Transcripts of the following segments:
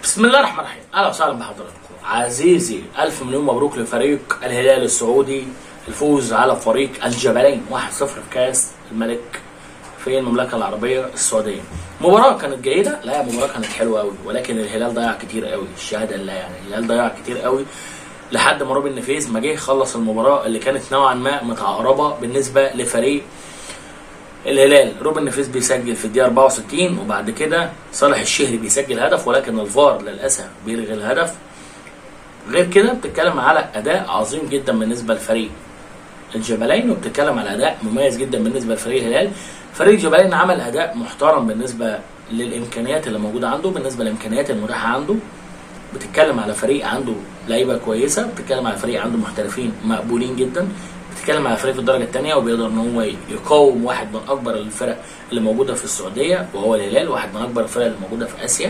بسم الله الرحمن الرحيم اهلا وسهلا بحضراتكم عزيزي الف مليون مبروك لفريق الهلال السعودي الفوز على فريق الجبلين 1-0 في كاس الملك في المملكه العربيه السعوديه مباراه كانت جيده لا مباراه كانت حلوه قوي ولكن الهلال ضيع كتير قوي الشهاده لله يعني الهلال ضيع كتير قوي لحد ما روبن نفيز ما جه خلص المباراه اللي كانت نوعا ما متعقربه بالنسبه لفريق الهلال روبن نفيس بيسجل في الدقيقه 64 وبعد كده صالح الشهري بيسجل هدف ولكن الفار للاسف بيلغي الهدف غير كده بتتكلم على اداء عظيم جدا بالنسبه لفريق الجبلين وبتتكلم على اداء مميز جدا بالنسبه لفريق الهلال فريق الجبلين عمل اداء محترم بالنسبه للامكانيات اللي موجوده عنده بالنسبه للامكانيات المتاحه عنده بتتكلم على فريق عنده لعيبه كويسه بتتكلم على فريق عنده محترفين مقبولين جدا بتتكلم على فريق في الدرجه الثانيه وبيقدر ان هو يقاوم واحد من اكبر الفرق اللي موجوده في السعوديه وهو الهلال واحد من اكبر الفرق اللي موجوده في اسيا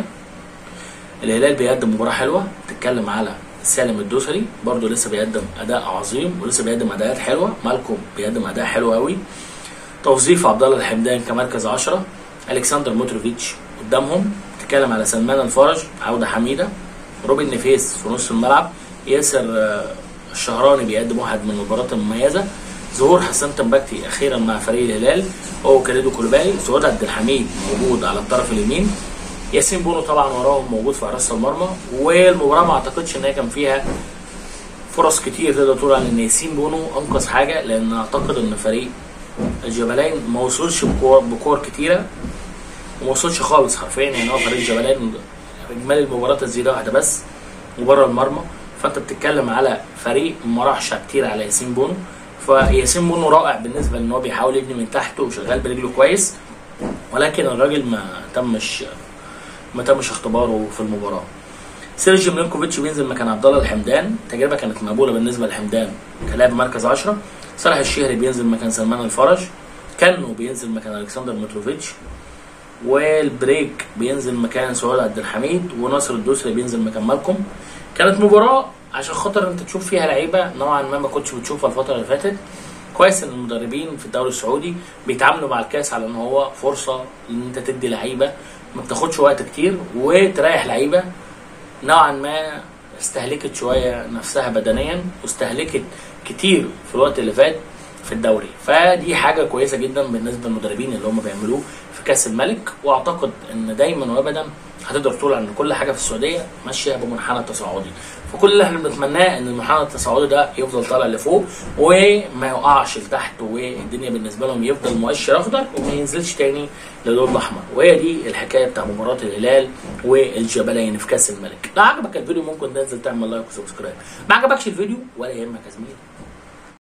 الهلال بيقدم مباراه حلوه بتتكلم على سالم الدوسري برضه لسه بيقدم اداء عظيم ولسه بيقدم اداءات حلوه مالكم بيقدم اداء حلو قوي توظيف عبد الله الحمدان كمركز 10 الكسندر موتروفيتش قدامهم بتتكلم على سلمان الفرج عوده حميده روبن نفيس في نص الملعب ياسر الشهراني بيقدم واحد من المباريات المميزه ظهور حسام تنبكتي اخيرا مع فريق الهلال هو كاليدو كولوبالي سعود عبد الحميد موجود على الطرف اليمين ياسين بونو طبعا وراهم موجود في حراسه المرمى والمباراه ما اعتقدش ان هي كان فيها فرص كتير تقدر تقول على ان ياسين بونو انقذ حاجه لان اعتقد ان فريق الجبلين ما وصلش بكور, بكور كتيره وما وصلش خالص حرفيا يعني هو فريق الجبلين اجمالي المباراه تسديده واحده بس وبره المرمى فانت بتتكلم على فريق ما راحش كتير على ياسين بونو فياسين بونو رائع بالنسبه ان هو بيحاول يبني من تحته وشغال برجله كويس ولكن الراجل ما تمش ما تمش اختباره في المباراه سيرجيو ميلينكوفيتش بينزل مكان عبد الله الحمدان تجربه كانت مقبوله بالنسبه للحمدان كلاعب مركز 10 صالح الشهري بينزل مكان سلمان الفرج كانو بينزل مكان الكسندر متروفيتش والبريك بينزل مكان سعود عبد الحميد وناصر الدوسري بينزل مكان مالكم كانت مباراه عشان خاطر انت تشوف فيها لعيبه نوعا ما ما كنتش بتشوفها الفتره اللي فاتت كويس ان المدربين في الدوري السعودي بيتعاملوا مع الكاس على ان هو فرصه ان انت تدي لعيبه ما بتاخدش وقت كتير وتريح لعيبه نوعا ما استهلكت شويه نفسها بدنيا واستهلكت كتير في الوقت اللي فات في الدوري فدي حاجه كويسه جدا بالنسبه للمدربين اللي هم بيعملوه في كاس الملك واعتقد ان دايما وابدا هتقدر تقول ان كل حاجه في السعوديه ماشيه بمنحنى تصاعدي فكل اللي احنا بنتمناه ان المنحنى التصاعدي ده يفضل طالع لفوق وما يقعش لتحت والدنيا بالنسبه لهم يفضل مؤشر اخضر وما ينزلش تاني للون الاحمر وهي دي الحكايه بتاع مباراه الهلال والجبلين في كاس الملك لو عجبك الفيديو ممكن تنزل تعمل لايك وسبسكرايب ما عجبكش الفيديو ولا يهمك يا زميلي